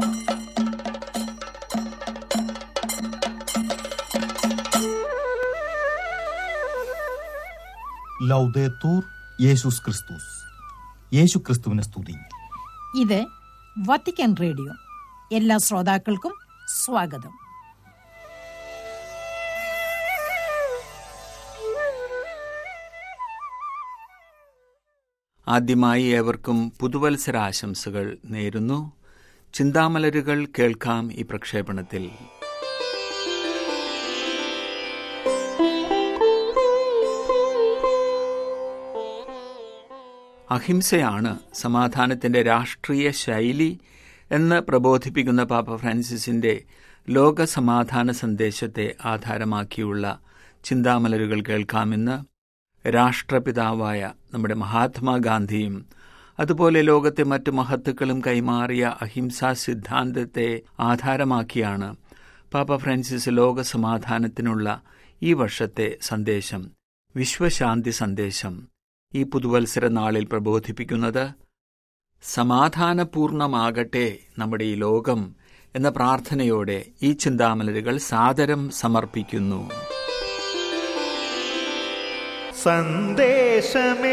ലൗദേത്തൂർ യേശുസ് ക്രിസ്തുസ് യേശു ക്രിസ്തുവിനെ സ്തുതി ഇത് വത്തിക്കാൻ റേഡിയോ എല്ലാ ശ്രോതാക്കൾക്കും സ്വാഗതം ആദ്യമായി ഏവർക്കും പുതുവത്സരാശംസകൾ നേരുന്നു ചിന്താമലരുകൾ കേൾക്കാം ഈ പ്രക്ഷേപണത്തിൽ അഹിംസയാണ് സമാധാനത്തിന്റെ രാഷ്ട്രീയ ശൈലി എന്ന് പ്രബോധിപ്പിക്കുന്ന പാപ്പ ഫ്രാൻസിസിന്റെ ലോക സമാധാന സന്ദേശത്തെ ആധാരമാക്കിയുള്ള ചിന്താമലരുകൾ കേൾക്കാമെന്ന് രാഷ്ട്രപിതാവായ നമ്മുടെ മഹാത്മാഗാന്ധിയും അതുപോലെ ലോകത്തെ മറ്റു മഹത്തുക്കളും കൈമാറിയ അഹിംസാ സിദ്ധാന്തത്തെ ആധാരമാക്കിയാണ് പാപ്പ ഫ്രാൻസിസ് ലോക സമാധാനത്തിനുള്ള ഈ വർഷത്തെ സന്ദേശം വിശ്വശാന്തി സന്ദേശം ഈ പുതുവത്സര നാളിൽ പ്രബോധിപ്പിക്കുന്നത് സമാധാനപൂർണമാകട്ടെ നമ്മുടെ ഈ ലോകം എന്ന പ്രാർത്ഥനയോടെ ഈ ചിന്താമലരുകൾ സാദരം സമർപ്പിക്കുന്നു സന്ദേശമേ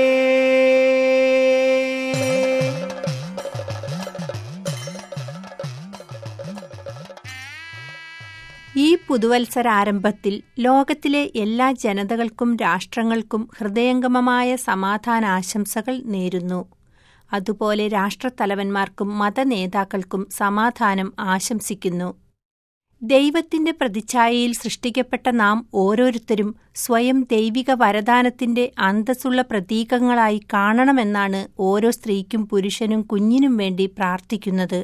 ഈ പുതുവത്സരാരംഭത്തിൽ ലോകത്തിലെ എല്ലാ ജനതകൾക്കും രാഷ്ട്രങ്ങൾക്കും ഹൃദയംഗമമായ സമാധാനാശംസകൾ നേരുന്നു അതുപോലെ രാഷ്ട്രത്തലവന്മാർക്കും മതനേതാക്കൾക്കും സമാധാനം ആശംസിക്കുന്നു ദൈവത്തിന്റെ പ്രതിച്ഛായയിൽ സൃഷ്ടിക്കപ്പെട്ട നാം ഓരോരുത്തരും സ്വയം ദൈവിക വരദാനത്തിന്റെ അന്തസ്സുള്ള പ്രതീകങ്ങളായി കാണണമെന്നാണ് ഓരോ സ്ത്രീക്കും പുരുഷനും കുഞ്ഞിനും വേണ്ടി പ്രാർത്ഥിക്കുന്നത്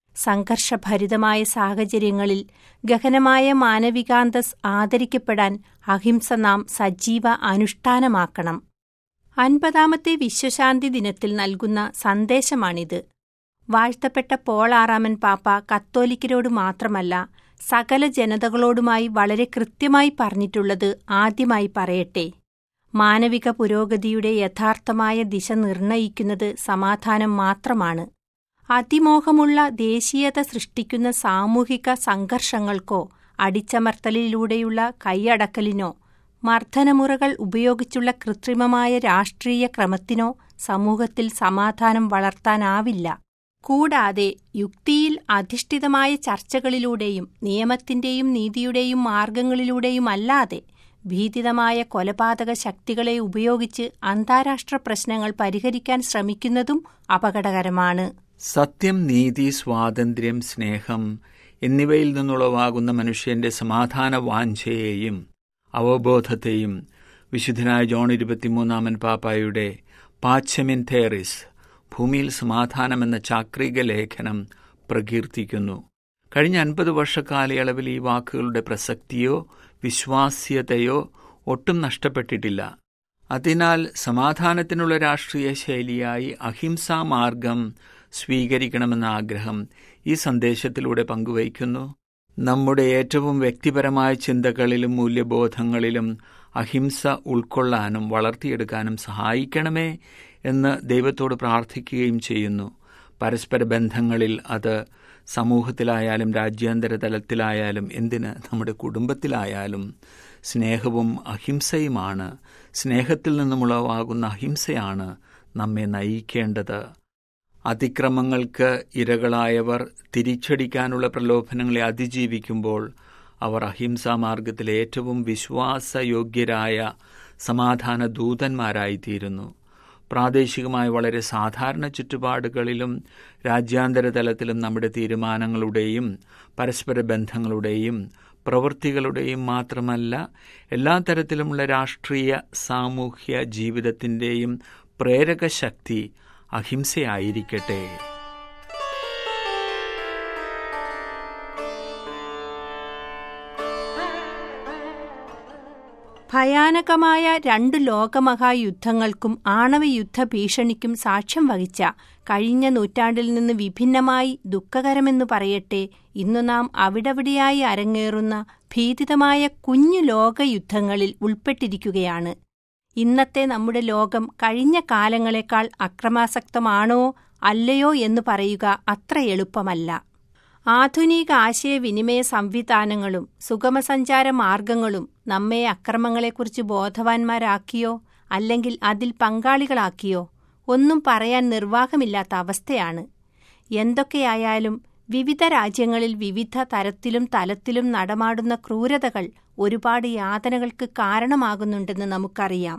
സംഘർഷഭരിതമായ സാഹചര്യങ്ങളിൽ ഗഹനമായ മാനവികാന്തസ് ആദരിക്കപ്പെടാൻ അഹിംസ നാം സജീവ അനുഷ്ഠാനമാക്കണം അൻപതാമത്തെ വിശ്വശാന്തി ദിനത്തിൽ നൽകുന്ന സന്ദേശമാണിത് വാഴ്ത്തപ്പെട്ട പോൾ ആറാമൻ പാപ്പ കത്തോലിക്കരോട് മാത്രമല്ല സകല ജനതകളോടുമായി വളരെ കൃത്യമായി പറഞ്ഞിട്ടുള്ളത് ആദ്യമായി പറയട്ടെ മാനവിക പുരോഗതിയുടെ യഥാർത്ഥമായ ദിശ നിർണയിക്കുന്നത് സമാധാനം മാത്രമാണ് അതിമോഹമുള്ള ദേശീയത സൃഷ്ടിക്കുന്ന സാമൂഹിക സംഘർഷങ്ങൾക്കോ അടിച്ചമർത്തലിലൂടെയുള്ള കൈയടക്കലിനോ മർദ്ദനമുറകൾ ഉപയോഗിച്ചുള്ള കൃത്രിമമായ രാഷ്ട്രീയ ക്രമത്തിനോ സമൂഹത്തിൽ സമാധാനം വളർത്താനാവില്ല കൂടാതെ യുക്തിയിൽ അധിഷ്ഠിതമായ ചർച്ചകളിലൂടെയും നിയമത്തിന്റെയും നീതിയുടെയും മാർഗങ്ങളിലൂടെയുമല്ലാതെ ഭീതിതമായ കൊലപാതക ശക്തികളെ ഉപയോഗിച്ച് അന്താരാഷ്ട്ര പ്രശ്നങ്ങൾ പരിഹരിക്കാൻ ശ്രമിക്കുന്നതും അപകടകരമാണ് സത്യം നീതി സ്വാതന്ത്ര്യം സ്നേഹം എന്നിവയിൽ നിന്നുളവാകുന്ന മനുഷ്യന്റെ സമാധാന വാഞ്ചയെയും അവബോധത്തെയും വിശുദ്ധനായ ജോൺ ഇരുപത്തിമൂന്നാമൻ പാപ്പായുടെ പാച്ചമിൻ തേറിസ് ഭൂമിയിൽ സമാധാനമെന്ന ചാക്രിക ലേഖനം പ്രകീർത്തിക്കുന്നു കഴിഞ്ഞ അൻപത് വർഷക്കാലയളവിൽ ഈ വാക്കുകളുടെ പ്രസക്തിയോ വിശ്വാസ്യതയോ ഒട്ടും നഷ്ടപ്പെട്ടിട്ടില്ല അതിനാൽ സമാധാനത്തിനുള്ള രാഷ്ട്രീയ ശൈലിയായി അഹിംസാ മാർഗം സ്വീകരിക്കണമെന്ന ആഗ്രഹം ഈ സന്ദേശത്തിലൂടെ പങ്കുവയ്ക്കുന്നു നമ്മുടെ ഏറ്റവും വ്യക്തിപരമായ ചിന്തകളിലും മൂല്യബോധങ്ങളിലും അഹിംസ ഉൾക്കൊള്ളാനും വളർത്തിയെടുക്കാനും സഹായിക്കണമേ എന്ന് ദൈവത്തോട് പ്രാർത്ഥിക്കുകയും ചെയ്യുന്നു പരസ്പര ബന്ധങ്ങളിൽ അത് സമൂഹത്തിലായാലും രാജ്യാന്തര തലത്തിലായാലും എന്തിന് നമ്മുടെ കുടുംബത്തിലായാലും സ്നേഹവും അഹിംസയുമാണ് സ്നേഹത്തിൽ നിന്നുമുളവാകുന്ന അഹിംസയാണ് നമ്മെ നയിക്കേണ്ടത് അതിക്രമങ്ങൾക്ക് ഇരകളായവർ തിരിച്ചടിക്കാനുള്ള പ്രലോഭനങ്ങളെ അതിജീവിക്കുമ്പോൾ അവർ അഹിംസാ മാർഗത്തിലെ ഏറ്റവും വിശ്വാസയോഗ്യരായ സമാധാന ദൂതന്മാരായിത്തീരുന്നു പ്രാദേശികമായ വളരെ സാധാരണ ചുറ്റുപാടുകളിലും രാജ്യാന്തര തലത്തിലും നമ്മുടെ തീരുമാനങ്ങളുടെയും പരസ്പര ബന്ധങ്ങളുടെയും പ്രവൃത്തികളുടെയും മാത്രമല്ല എല്ലാ തരത്തിലുമുള്ള രാഷ്ട്രീയ സാമൂഹ്യ ജീവിതത്തിൻ്റെയും പ്രേരക ശക്തി അഹിംസയായിരിക്കട്ടെ ഭയാനകമായ രണ്ടു ലോകമഹായുദ്ധങ്ങൾക്കും ആണവയുദ്ധ ഭീഷണിക്കും സാക്ഷ്യം വഹിച്ച കഴിഞ്ഞ നൂറ്റാണ്ടിൽ നിന്ന് വിഭിന്നമായി ദുഃഖകരമെന്നു പറയട്ടെ ഇന്നു നാം അവിടവിടെയായി അരങ്ങേറുന്ന ഭീതിതമായ കുഞ്ഞു ലോകയുദ്ധങ്ങളിൽ ഉൾപ്പെട്ടിരിക്കുകയാണ് ഇന്നത്തെ നമ്മുടെ ലോകം കഴിഞ്ഞ കാലങ്ങളെക്കാൾ അക്രമാസക്തമാണോ അല്ലയോ എന്ന് പറയുക അത്ര എളുപ്പമല്ല ആധുനിക ആശയവിനിമയ സംവിധാനങ്ങളും സുഗമസഞ്ചാര മാർഗങ്ങളും നമ്മെ അക്രമങ്ങളെക്കുറിച്ച് ബോധവാന്മാരാക്കിയോ അല്ലെങ്കിൽ അതിൽ പങ്കാളികളാക്കിയോ ഒന്നും പറയാൻ നിർവാഹമില്ലാത്ത അവസ്ഥയാണ് എന്തൊക്കെയായാലും വിവിധ രാജ്യങ്ങളിൽ വിവിധ തരത്തിലും തലത്തിലും നടമാടുന്ന ക്രൂരതകൾ ഒരുപാട് യാതനകൾക്ക് കാരണമാകുന്നുണ്ടെന്ന് നമുക്കറിയാം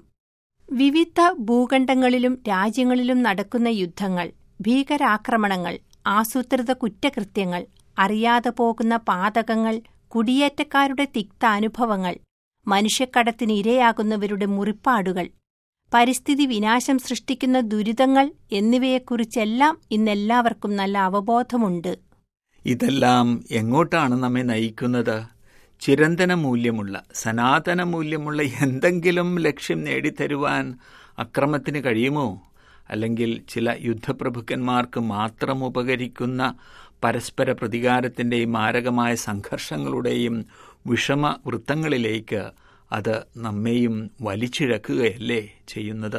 വിവിധ ഭൂഖണ്ഡങ്ങളിലും രാജ്യങ്ങളിലും നടക്കുന്ന യുദ്ധങ്ങൾ ഭീകരാക്രമണങ്ങൾ ആസൂത്രിത കുറ്റകൃത്യങ്ങൾ അറിയാതെ പോകുന്ന പാതകങ്ങൾ കുടിയേറ്റക്കാരുടെ തിക്ത അനുഭവങ്ങൾ മനുഷ്യക്കടത്തിന് ഇരയാകുന്നവരുടെ മുറിപ്പാടുകൾ പരിസ്ഥിതി വിനാശം സൃഷ്ടിക്കുന്ന ദുരിതങ്ങൾ എന്നിവയെക്കുറിച്ചെല്ലാം ഇന്നെല്ലാവർക്കും നല്ല അവബോധമുണ്ട് ഇതെല്ലാം എങ്ങോട്ടാണ് നമ്മെ നയിക്കുന്നത് ചിരന്തന മൂല്യമുള്ള സനാതന മൂല്യമുള്ള എന്തെങ്കിലും ലക്ഷ്യം നേടിത്തരുവാൻ അക്രമത്തിന് കഴിയുമോ അല്ലെങ്കിൽ ചില യുദ്ധപ്രഭുക്കന്മാർക്ക് മാത്രം ഉപകരിക്കുന്ന പരസ്പര പ്രതികാരത്തിൻ്റെയും മാരകമായ സംഘർഷങ്ങളുടെയും വിഷമ വൃത്തങ്ങളിലേക്ക് അത് നമ്മെയും വലിച്ചിഴക്കുകയല്ലേ ചെയ്യുന്നത്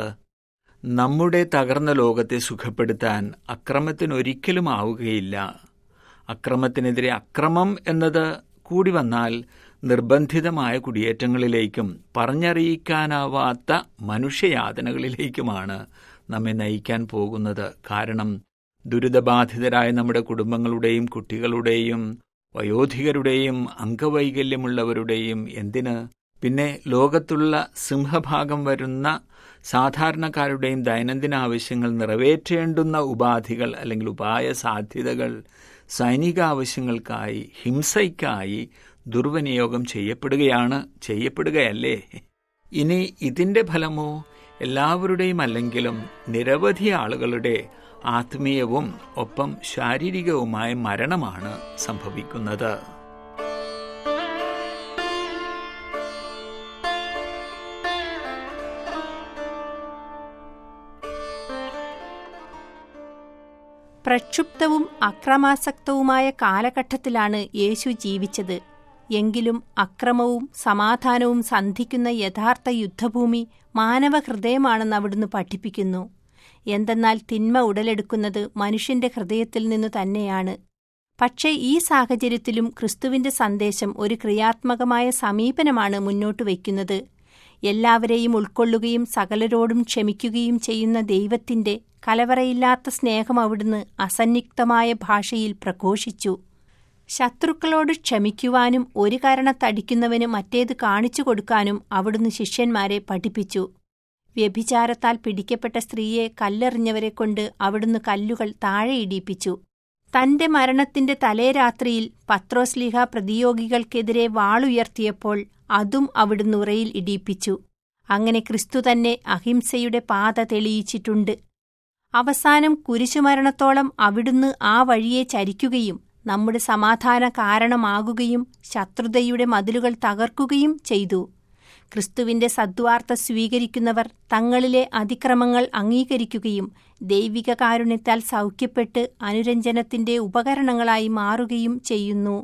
നമ്മുടെ തകർന്ന ലോകത്തെ സുഖപ്പെടുത്താൻ അക്രമത്തിനൊരിക്കലും ആവുകയില്ല അക്രമത്തിനെതിരെ അക്രമം എന്നത് കൂടി വന്നാൽ നിർബന്ധിതമായ കുടിയേറ്റങ്ങളിലേക്കും പറഞ്ഞറിയിക്കാനാവാത്ത മനുഷ്യയാതനകളിലേക്കുമാണ് നമ്മെ നയിക്കാൻ പോകുന്നത് കാരണം ദുരിതബാധിതരായ നമ്മുടെ കുടുംബങ്ങളുടെയും കുട്ടികളുടെയും വയോധികരുടെയും അംഗവൈകല്യമുള്ളവരുടെയും എന്തിന് പിന്നെ ലോകത്തുള്ള സിംഹഭാഗം വരുന്ന സാധാരണക്കാരുടെയും ദൈനംദിന ആവശ്യങ്ങൾ നിറവേറ്റേണ്ടുന്ന ഉപാധികൾ അല്ലെങ്കിൽ ഉപായ സാധ്യതകൾ സൈനിക ആവശ്യങ്ങൾക്കായി ഹിംസയ്ക്കായി ദുർവിനിയോഗം ചെയ്യപ്പെടുകയാണ് ചെയ്യപ്പെടുകയല്ലേ ഇനി ഇതിന്റെ ഫലമോ എല്ലാവരുടെയും അല്ലെങ്കിലും നിരവധി ആളുകളുടെ ആത്മീയവും ഒപ്പം ശാരീരികവുമായ മരണമാണ് സംഭവിക്കുന്നത് പ്രക്ഷുബ്ധവും അക്രമാസക്തവുമായ കാലഘട്ടത്തിലാണ് യേശു ജീവിച്ചത് എങ്കിലും അക്രമവും സമാധാനവും സന്ധിക്കുന്ന യഥാർത്ഥ യുദ്ധഭൂമി മാനവഹൃദയമാണെന്ന് അവിടുന്ന് പഠിപ്പിക്കുന്നു എന്തെന്നാൽ തിന്മ ഉടലെടുക്കുന്നത് മനുഷ്യന്റെ ഹൃദയത്തിൽ നിന്നു തന്നെയാണ് പക്ഷേ ഈ സാഹചര്യത്തിലും ക്രിസ്തുവിന്റെ സന്ദേശം ഒരു ക്രിയാത്മകമായ സമീപനമാണ് മുന്നോട്ട് വയ്ക്കുന്നത് എല്ലാവരെയും ഉൾക്കൊള്ളുകയും സകലരോടും ക്ഷമിക്കുകയും ചെയ്യുന്ന ദൈവത്തിന്റെ കലവറയില്ലാത്ത സ്നേഹം അവിടുന്ന് അസന്നിഗ്ധമായ ഭാഷയിൽ പ്രഘോഷിച്ചു ശത്രുക്കളോട് ക്ഷമിക്കുവാനും ഒരു കാരണത്തടിക്കുന്നവന് മറ്റേത് കാണിച്ചു കൊടുക്കാനും അവിടുന്ന് ശിഷ്യന്മാരെ പഠിപ്പിച്ചു വ്യഭിചാരത്താൽ പിടിക്കപ്പെട്ട സ്ത്രീയെ കല്ലെറിഞ്ഞവരെക്കൊണ്ട് അവിടുന്ന് കല്ലുകൾ താഴെയിടിപ്പിച്ചു തന്റെ മരണത്തിന്റെ തലേരാത്രിയിൽ പത്രോസ്ലിഹ പ്രതിയോഗികൾക്കെതിരെ വാളുയർത്തിയപ്പോൾ അതും അവിടുന്ന് ഉറയിൽ ഇടിയിപ്പിച്ചു അങ്ങനെ ക്രിസ്തു തന്നെ അഹിംസയുടെ പാത തെളിയിച്ചിട്ടുണ്ട് അവസാനം കുരിശുമരണത്തോളം അവിടുന്ന് ആ വഴിയെ ചരിക്കുകയും നമ്മുടെ സമാധാന കാരണമാകുകയും ശത്രുതയുടെ മതിലുകൾ തകർക്കുകയും ചെയ്തു ക്രിസ്തുവിന്റെ സദ്വാർത്ത സ്വീകരിക്കുന്നവർ തങ്ങളിലെ അതിക്രമങ്ങൾ അംഗീകരിക്കുകയും ദൈവിക കാരുണ്യത്താൽ സൗഖ്യപ്പെട്ട് അനുരഞ്ജനത്തിന്റെ ഉപകരണങ്ങളായി മാറുകയും ചെയ്യുന്നു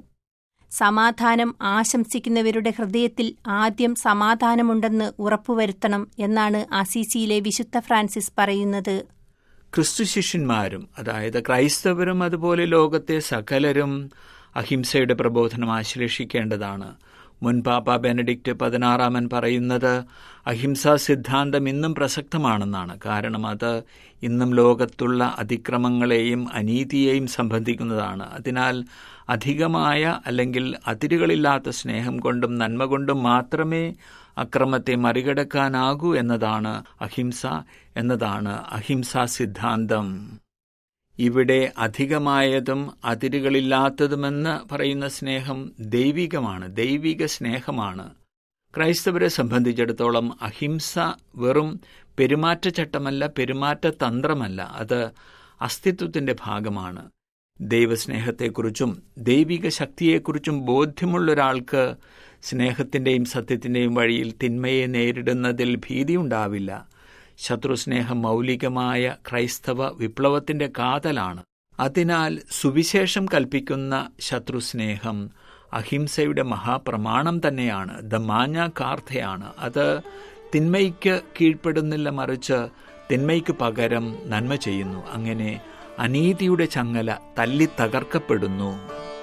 സമാധാനം ആശംസിക്കുന്നവരുടെ ഹൃദയത്തിൽ ആദ്യം സമാധാനമുണ്ടെന്ന് ഉറപ്പുവരുത്തണം എന്നാണ് അസീസിയിലെ വിശുദ്ധ ഫ്രാൻസിസ് പറയുന്നത് ക്രിസ്തു ശിഷ്യന്മാരും അതായത് ക്രൈസ്തവരും അതുപോലെ ലോകത്തെ സകലരും അഹിംസയുടെ പ്രബോധനം ആശ്ലേഷിക്കേണ്ടതാണ് മുൻ പാപ്പ ബെനഡിക്റ്റ് പതിനാറാമൻ പറയുന്നത് അഹിംസാ സിദ്ധാന്തം ഇന്നും പ്രസക്തമാണെന്നാണ് കാരണം അത് ഇന്നും ലോകത്തുള്ള അതിക്രമങ്ങളെയും അനീതിയെയും സംബന്ധിക്കുന്നതാണ് അതിനാൽ അധികമായ അല്ലെങ്കിൽ അതിരുകളില്ലാത്ത സ്നേഹം കൊണ്ടും നന്മ കൊണ്ടും മാത്രമേ അക്രമത്തെ മറികടക്കാനാകൂ എന്നതാണ് അഹിംസ എന്നതാണ് അഹിംസാ സിദ്ധാന്തം ഇവിടെ അധികമായതും അതിരുകളില്ലാത്തതുമെന്ന് പറയുന്ന സ്നേഹം ദൈവികമാണ് ദൈവിക സ്നേഹമാണ് ക്രൈസ്തവരെ സംബന്ധിച്ചിടത്തോളം അഹിംസ വെറും പെരുമാറ്റച്ചട്ടമല്ല പെരുമാറ്റ തന്ത്രമല്ല അത് അസ്തിത്വത്തിന്റെ ഭാഗമാണ് ദൈവസ്നേഹത്തെക്കുറിച്ചും ദൈവിക ശക്തിയെക്കുറിച്ചും ബോധ്യമുള്ള ഒരാൾക്ക് സ്നേഹത്തിന്റെയും സത്യത്തിന്റെയും വഴിയിൽ തിന്മയെ നേരിടുന്നതിൽ ഭീതിയുണ്ടാവില്ല ശത്രുസ്നേഹം മൗലികമായ ക്രൈസ്തവ വിപ്ലവത്തിന്റെ കാതലാണ് അതിനാൽ സുവിശേഷം കൽപ്പിക്കുന്ന ശത്രുസ്നേഹം അഹിംസയുടെ മഹാപ്രമാണം തന്നെയാണ് ദ മാഞ്ഞ കാർത്തയാണ് അത് തിന്മയ്ക്ക് കീഴ്പ്പെടുന്നില്ല മറിച്ച് തിന്മയ്ക്ക് പകരം നന്മ ചെയ്യുന്നു അങ്ങനെ അനീതിയുടെ ചങ്ങല തല്ലി തകർക്കപ്പെടുന്നു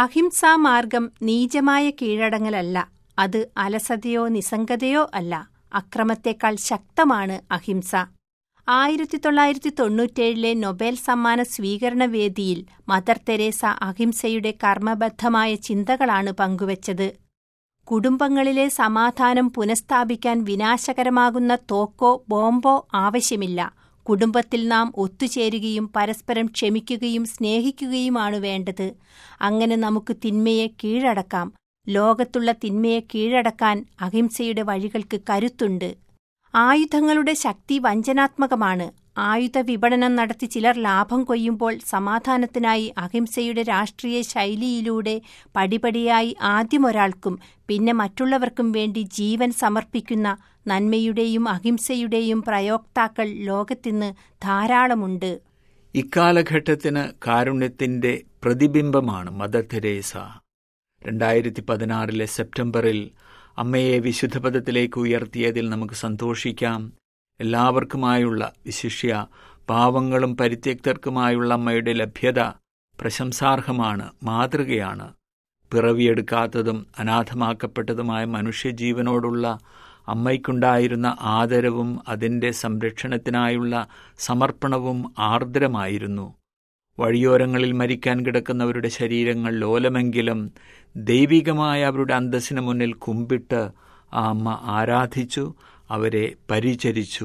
അഹിംസാ മാർഗം നീചമായ കീഴടങ്ങലല്ല അത് അലസതയോ നിസ്സംഗതയോ അല്ല അക്രമത്തേക്കാൾ ശക്തമാണ് അഹിംസ ആയിരത്തി തൊള്ളായിരത്തി തൊണ്ണൂറ്റേഴിലെ നൊബേൽ സമ്മാന സ്വീകരണ വേദിയിൽ മദർ തെരേസ അഹിംസയുടെ കർമ്മബദ്ധമായ ചിന്തകളാണ് പങ്കുവച്ചത് കുടുംബങ്ങളിലെ സമാധാനം പുനഃസ്ഥാപിക്കാൻ വിനാശകരമാകുന്ന തോക്കോ ബോംബോ ആവശ്യമില്ല കുടുംബത്തിൽ നാം ഒത്തുചേരുകയും പരസ്പരം ക്ഷമിക്കുകയും സ്നേഹിക്കുകയുമാണ് വേണ്ടത് അങ്ങനെ നമുക്ക് തിന്മയെ കീഴടക്കാം ലോകത്തുള്ള തിന്മയെ കീഴടക്കാൻ അഹിംസയുടെ വഴികൾക്ക് കരുത്തുണ്ട് ആയുധങ്ങളുടെ ശക്തി വഞ്ചനാത്മകമാണ് ആയുധ വിപണനം നടത്തി ചിലർ ലാഭം കൊയ്യുമ്പോൾ സമാധാനത്തിനായി അഹിംസയുടെ രാഷ്ട്രീയ ശൈലിയിലൂടെ പടിപടിയായി ആദ്യമൊരാൾക്കും പിന്നെ മറ്റുള്ളവർക്കും വേണ്ടി ജീവൻ സമർപ്പിക്കുന്ന നന്മയുടെയും അഹിംസയുടെയും പ്രയോക്താക്കൾ ലോകത്തിന്ന് ധാരാളമുണ്ട് ഇക്കാലഘട്ടത്തിന് കാരുണ്യത്തിന്റെ പ്രതിബിംബമാണ് മദർ തെരേസ രണ്ടായിരത്തി പതിനാറിലെ സെപ്റ്റംബറിൽ അമ്മയെ വിശുദ്ധപദത്തിലേക്ക് ഉയർത്തിയതിൽ നമുക്ക് സന്തോഷിക്കാം എല്ലാവർക്കുമായുള്ള വിശിഷ്യ പാവങ്ങളും പരിത്യക്തർക്കുമായുള്ള അമ്മയുടെ ലഭ്യത പ്രശംസാർഹമാണ് മാതൃകയാണ് പിറവിയെടുക്കാത്തതും അനാഥമാക്കപ്പെട്ടതുമായ മനുഷ്യജീവനോടുള്ള അമ്മയ്ക്കുണ്ടായിരുന്ന ആദരവും അതിൻ്റെ സംരക്ഷണത്തിനായുള്ള സമർപ്പണവും ആർദ്രമായിരുന്നു വഴിയോരങ്ങളിൽ മരിക്കാൻ കിടക്കുന്നവരുടെ ശരീരങ്ങൾ ലോലമെങ്കിലും ദൈവികമായ അവരുടെ അന്തസ്സിന് മുന്നിൽ കുമ്പിട്ട് ആ അമ്മ ആരാധിച്ചു അവരെ പരിചരിച്ചു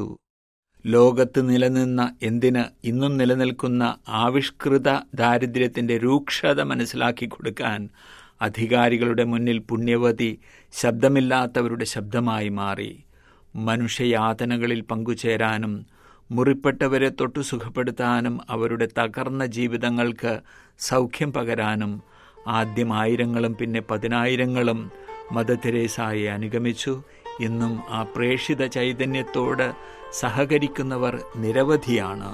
ലോകത്ത് നിലനിന്ന എന്തിന് ഇന്നും നിലനിൽക്കുന്ന ആവിഷ്കൃത ദാരിദ്ര്യത്തിന്റെ രൂക്ഷത മനസ്സിലാക്കി കൊടുക്കാൻ അധികാരികളുടെ മുന്നിൽ പുണ്യവതി ശബ്ദമില്ലാത്തവരുടെ ശബ്ദമായി മാറി മനുഷ്യയാതനകളിൽ പങ്കുചേരാനും മുറിപ്പെട്ടവരെ തൊട്ടു സുഖപ്പെടുത്താനും അവരുടെ തകർന്ന ജീവിതങ്ങൾക്ക് സൗഖ്യം പകരാനും ആദ്യം ആയിരങ്ങളും പിന്നെ പതിനായിരങ്ങളും മദർ തെരേസായെ അനുഗമിച്ചു ഇന്നും ആ പ്രേഷിത ചൈതന്യത്തോട് സഹകരിക്കുന്നവർ നിരവധിയാണ്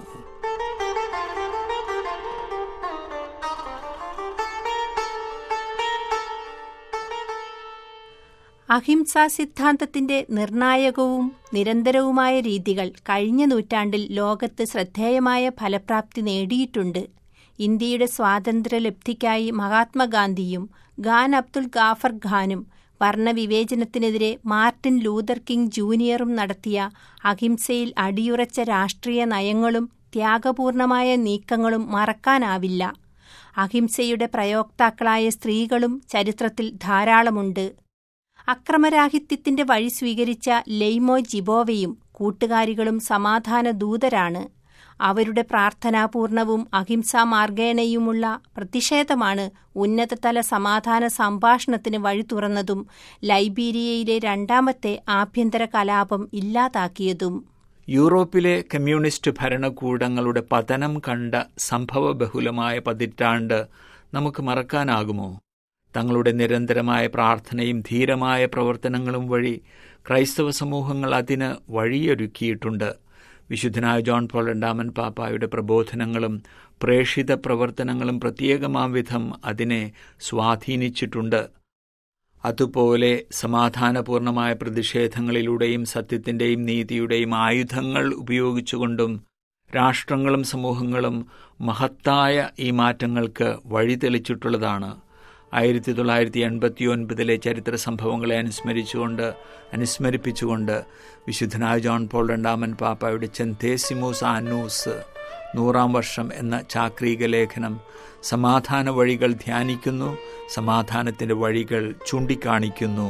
അഹിംസാ സിദ്ധാന്തത്തിന്റെ നിർണായകവും നിരന്തരവുമായ രീതികൾ കഴിഞ്ഞ നൂറ്റാണ്ടിൽ ലോകത്ത് ശ്രദ്ധേയമായ ഫലപ്രാപ്തി നേടിയിട്ടുണ്ട് ഇന്ത്യയുടെ സ്വാതന്ത്ര്യലബ്ധിക്കായി മഹാത്മാഗാന്ധിയും ഖാൻ അബ്ദുൽ ഗാഫർ ഖാനും വർണ്ണവിവേചനത്തിനെതിരെ മാർട്ടിൻ ലൂതർ കിങ് ജൂനിയറും നടത്തിയ അഹിംസയിൽ അടിയുറച്ച രാഷ്ട്രീയ നയങ്ങളും ത്യാഗപൂർണമായ നീക്കങ്ങളും മറക്കാനാവില്ല അഹിംസയുടെ പ്രയോക്താക്കളായ സ്ത്രീകളും ചരിത്രത്തിൽ ധാരാളമുണ്ട് അക്രമരാഹിത്യത്തിന്റെ വഴി സ്വീകരിച്ച ലെയ്മോ ജിബോവയും കൂട്ടുകാരികളും സമാധാന ദൂതരാണ് അവരുടെ പ്രാർത്ഥനാപൂർണവും അഹിംസാ മാർഗേണയുമുള്ള പ്രതിഷേധമാണ് ഉന്നതതല സമാധാന സംഭാഷണത്തിന് വഴി തുറന്നതും ലൈബീരിയയിലെ രണ്ടാമത്തെ ആഭ്യന്തര കലാപം ഇല്ലാതാക്കിയതും യൂറോപ്പിലെ കമ്മ്യൂണിസ്റ്റ് ഭരണകൂടങ്ങളുടെ പതനം കണ്ട സംഭവബഹുലമായ പതിറ്റാണ്ട് നമുക്ക് മറക്കാനാകുമോ തങ്ങളുടെ നിരന്തരമായ പ്രാർത്ഥനയും ധീരമായ പ്രവർത്തനങ്ങളും വഴി ക്രൈസ്തവ സമൂഹങ്ങൾ അതിന് വഴിയൊരുക്കിയിട്ടുണ്ട് വിശുദ്ധനായ ജോൺ പോൾ രണ്ടാമൻ പാപ്പായുടെ പ്രബോധനങ്ങളും പ്രേഷിത പ്രവർത്തനങ്ങളും പ്രത്യേകമാം വിധം അതിനെ സ്വാധീനിച്ചിട്ടുണ്ട് അതുപോലെ സമാധാനപൂർണമായ പ്രതിഷേധങ്ങളിലൂടെയും സത്യത്തിന്റെയും നീതിയുടെയും ആയുധങ്ങൾ ഉപയോഗിച്ചുകൊണ്ടും രാഷ്ട്രങ്ങളും സമൂഹങ്ങളും മഹത്തായ ഈ മാറ്റങ്ങൾക്ക് വഴിതെളിച്ചിട്ടുള്ളതാണ് ആയിരത്തി തൊള്ളായിരത്തി എൺപത്തി ഒൻപതിലെ ചരിത്ര സംഭവങ്ങളെ അനുസ്മരിച്ചുകൊണ്ട് അനുസ്മരിപ്പിച്ചുകൊണ്ട് വിശുദ്ധനായ ജോൺ പോൾ രണ്ടാമൻ പാപ്പായുടെ ചെന്തേസിമൂസ് ആനൂസ് നൂറാം വർഷം എന്ന ചാക്രിക ലേഖനം സമാധാന വഴികൾ ധ്യാനിക്കുന്നു സമാധാനത്തിന്റെ വഴികൾ ചൂണ്ടിക്കാണിക്കുന്നു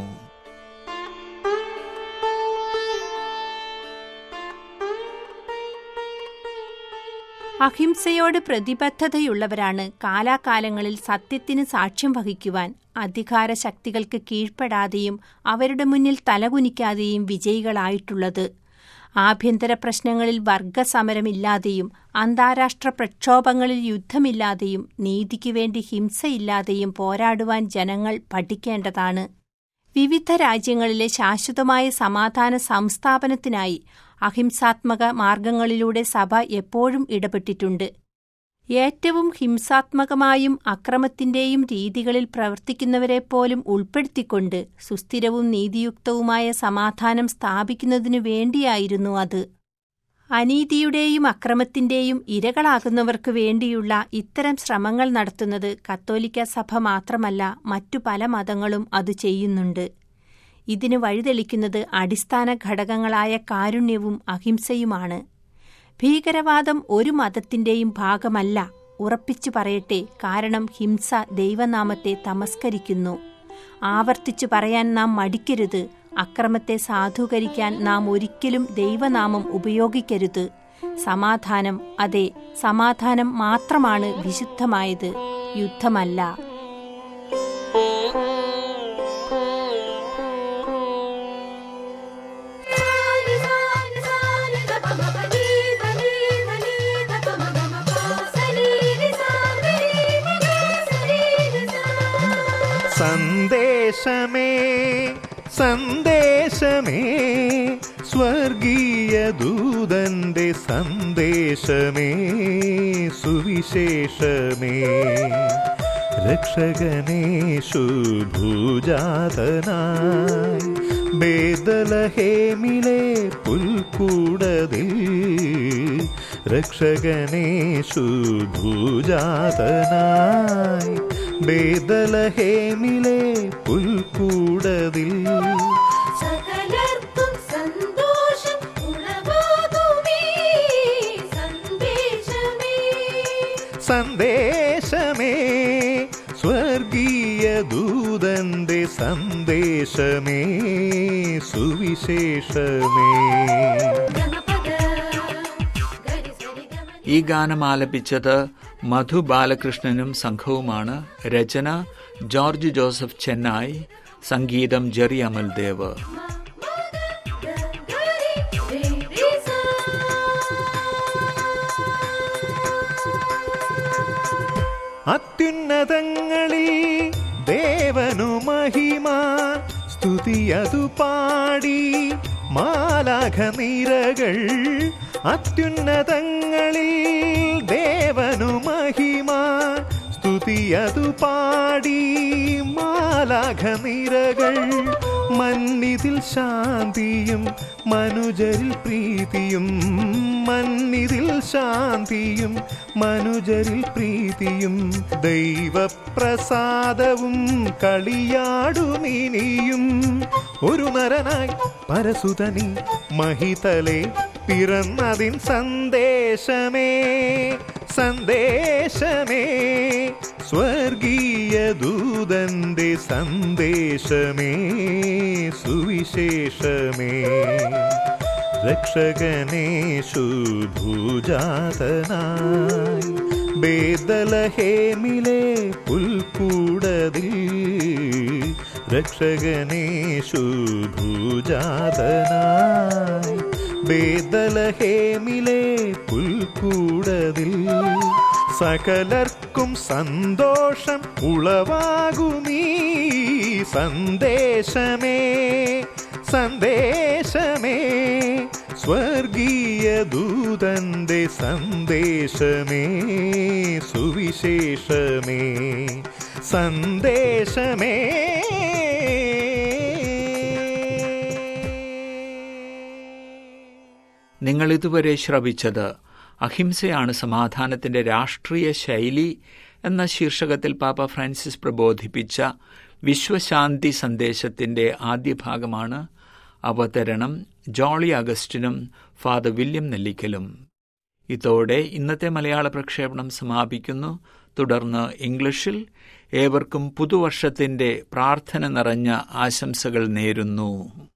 അഹിംസയോട് പ്രതിബദ്ധതയുള്ളവരാണ് കാലാകാലങ്ങളിൽ സത്യത്തിന് സാക്ഷ്യം വഹിക്കുവാൻ അധികാര ശക്തികൾക്ക് കീഴ്പ്പെടാതെയും അവരുടെ മുന്നിൽ തലകുനിക്കാതെയും വിജയികളായിട്ടുള്ളത് ആഭ്യന്തര പ്രശ്നങ്ങളിൽ വർഗസമരമില്ലാതെയും അന്താരാഷ്ട്ര പ്രക്ഷോഭങ്ങളിൽ യുദ്ധമില്ലാതെയും നീതിക്കു വേണ്ടി ഹിംസയില്ലാതെയും പോരാടുവാൻ ജനങ്ങൾ പഠിക്കേണ്ടതാണ് വിവിധ രാജ്യങ്ങളിലെ ശാശ്വതമായ സമാധാന സംസ്ഥാപനത്തിനായി അഹിംസാത്മക മാർഗങ്ങളിലൂടെ സഭ എപ്പോഴും ഇടപെട്ടിട്ടുണ്ട് ഏറ്റവും ഹിംസാത്മകമായും അക്രമത്തിന്റെയും രീതികളിൽ പ്രവർത്തിക്കുന്നവരെപ്പോലും ഉൾപ്പെടുത്തിക്കൊണ്ട് സുസ്ഥിരവും നീതിയുക്തവുമായ സമാധാനം സ്ഥാപിക്കുന്നതിനു വേണ്ടിയായിരുന്നു അത് അനീതിയുടെയും അക്രമത്തിന്റെയും ഇരകളാകുന്നവർക്ക് വേണ്ടിയുള്ള ഇത്തരം ശ്രമങ്ങൾ നടത്തുന്നത് കത്തോലിക്ക സഭ മാത്രമല്ല മറ്റു പല മതങ്ങളും അത് ചെയ്യുന്നുണ്ട് ഇതിന് വഴിതെളിക്കുന്നത് അടിസ്ഥാന ഘടകങ്ങളായ കാരുണ്യവും അഹിംസയുമാണ് ഭീകരവാദം ഒരു മതത്തിന്റെയും ഭാഗമല്ല ഉറപ്പിച്ചു പറയട്ടെ കാരണം ഹിംസ ദൈവനാമത്തെ തമസ്കരിക്കുന്നു ആവർത്തിച്ചു പറയാൻ നാം മടിക്കരുത് അക്രമത്തെ സാധൂകരിക്കാൻ നാം ഒരിക്കലും ദൈവനാമം ഉപയോഗിക്കരുത് സമാധാനം അതെ സമാധാനം മാത്രമാണ് വിശുദ്ധമായത് യുദ്ധമല്ല സന്ദേശമേ സന്ദേശമേ സ്വർഗീയ ദൂതന്റെ സന്ദേശമേ സുവിശേഷമേ രക്ഷകനേഷു ഭൂജാതനായി ബേദലഹേമിലെ പുൽക്കൂടതിൽ രക്ഷകനേഷു ഭൂജാതനായി ബേദലഹേമിലെ പുൽക്കൂടതിൽ സകലർക്കും സന്തോഷം ഉളവാകുമേ സന്ദേശമേ സന്ദേശമേ സ്വർഗീയ ദൂതന്റെ സന്ദേശമേ സുവിശേഷമേ ഗമപദ ഗരി സരി ഗമ ഈ ഗാനം ആലപിച്ചത് മധു ബാലകൃഷ്ണനും സംഘവുമാണ് രചന ജോർജ് ജോസഫ് ചെന്നായ് സംഗീതം ജെറി അമൽദേവ് ഗരി രി രി സാ അത്യുന്നതങ്ങളിൽ ദേവനു മഹിമ സ്തുതിയതു പാടി മാലാഖ നിരകൾ അത്യുന്നതങ്ങളിൽ ദേവനു മഹിമ സ്തുതിയതു പാടി മാലാഖ നിരകൾ മന്നിതിൽ ശാന്തിയും മനുജരിൽ പ്രീതിയും മന്നിതിൽ ശാന്തിയും മനുജരിൽ പ്രീതിയും ദൈവപ്രസാദവും കളിയാടുമിനിയും ഒരു നരനായി പരസുതനി മഹിതലെ പിറന്നതിൻ സന്ദേശമേ സന്ദേശമേ സ്വർഗീയ ദൂതന്റെ സന്ദേശമേ സുവിശേഷമേ രക്ഷകനേഷു ഭൂജാതനായി ബേദലഹേമിലെ പുൽക്കൂടതിൽ രക്ഷകനേഷു ഭൂജാതനായി ബേദലഹേമിലെ പുൽക്കൂടതിൽ സകലർക്കും സന്തോഷം ഉളവാകുമീ സന്ദേശമേ സന്ദേശമേ സ്വർഗീയ ദൂതന്റെ സന്ദേശമേ സുവിശേഷമേ സന്ദേശമേ നിങ്ങൾ ഇതുവരെ ശ്രവിച്ചത് അഹിംസയാണ് സമാധാനത്തിന്റെ രാഷ്ട്രീയ ശൈലി എന്ന ശീർഷകത്തിൽ പാപ്പ ഫ്രാൻസിസ് പ്രബോധിപ്പിച്ച വിശ്വശാന്തി സന്ദേശത്തിന്റെ ആദ്യ ഭാഗമാണ് അവതരണം ജോളി അഗസ്റ്റിനും ഫാദർ വില്യം നെല്ലിക്കലും ഇതോടെ ഇന്നത്തെ മലയാള പ്രക്ഷേപണം സമാപിക്കുന്നു തുടർന്ന് ഇംഗ്ലീഷിൽ ഏവർക്കും പുതുവർഷത്തിന്റെ പ്രാർത്ഥന നിറഞ്ഞ ആശംസകൾ നേരുന്നു